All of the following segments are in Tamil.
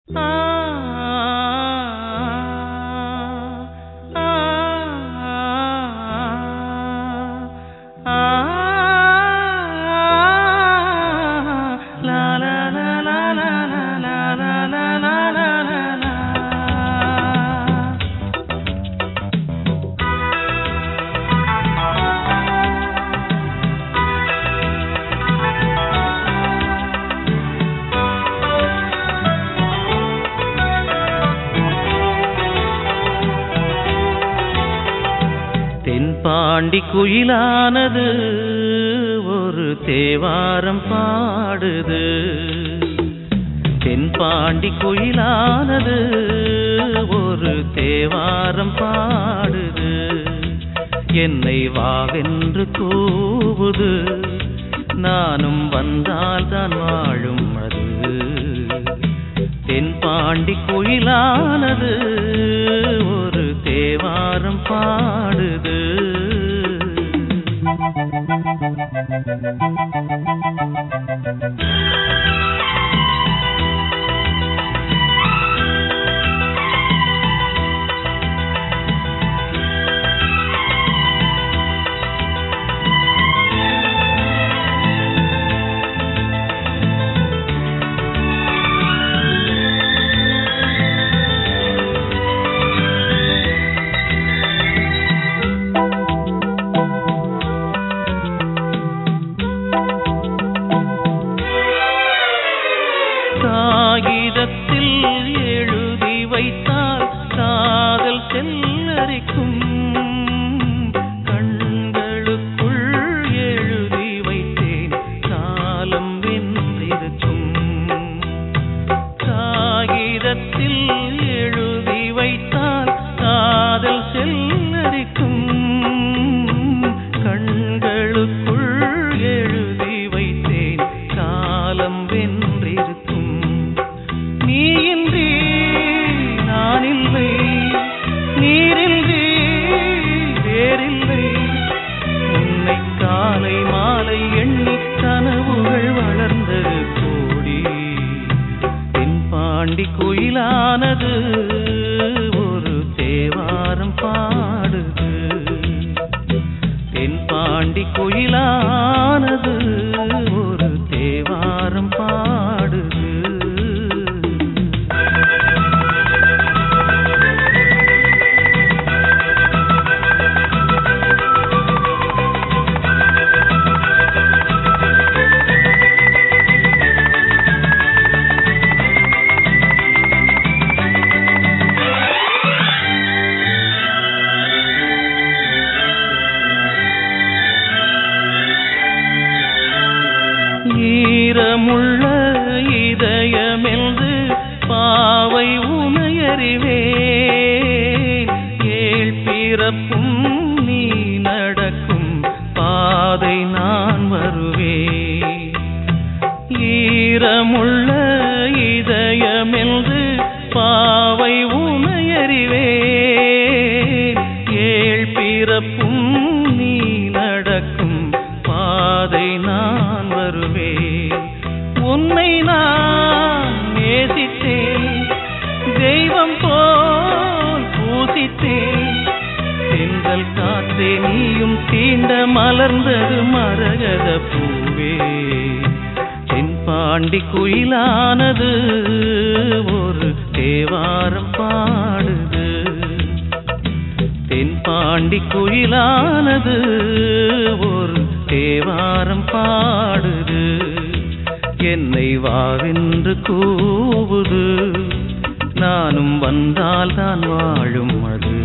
பாண்டி குயிலானது ஒரு தேவாரம் பாடுது தென்பாண்டி குயிலானது ஒரு தேவாரம் பாடுது என்னை வாவென்று கூவுது நானும் வந்தால் தான் வாழும் அது தென்பாண்டி குயிலானது ஒரு தேவாரம் பாடுது காகிதத்தில் எழுதி வைத்தால் காதல் செல்லரிக்கும் கண்களுக்குள் எழுதி வைத்தேன் காலம் வென்றிருக்கும் காகிதத்தில் எழுதி வைத்தால் காதல் செல்லரிக்கும் கண்களுக்குள் எழுதி வைத்தேன் காலம் வென்றிருக்கும் நீயின்றி நான் இல்லை நீரின்றி வேறில்லை உன்னை காலை மாலை எண்ணி கனவுகள் வளர்ந்தது கோடி தென்பாண்டி குயிலானது ஒரு தேவாரம் பாடுது தென்பாண்டி குயிலானது ஒரு தேவாரம் பாடுது ஈரமுள்ள இதயமென்று பாவை உமையறிவே ஏழ் பிறப்பும் நீ நடக்கும் பாதை நான் வருவேன் ஈரமுள்ள இதயமென்று பாவை உமையறிவே ஏழ் பிறப்பும் நீ நடக்கும் பாதை நான் வருவேன் உன்னை நான் நேசித்தேன் தெய்வம் போல் பூசித்தேன் சென்றல் காத்தே நீயும் தீண்ட மலர்ந்தது மரகத பூவே தென்பாண்டி குயிலானது ஒரு தேவாரம் பாடுது தென்பாண்டி குயிலானது ஒரு தேவாரம் பாடுது என்னை வாவென்று கூவுது நானும் வந்தால் தான் வாழும் அது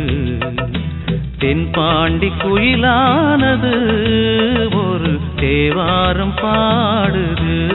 தென்பாண்டி குயிலானது ஒரு தேவாரம் பாடுது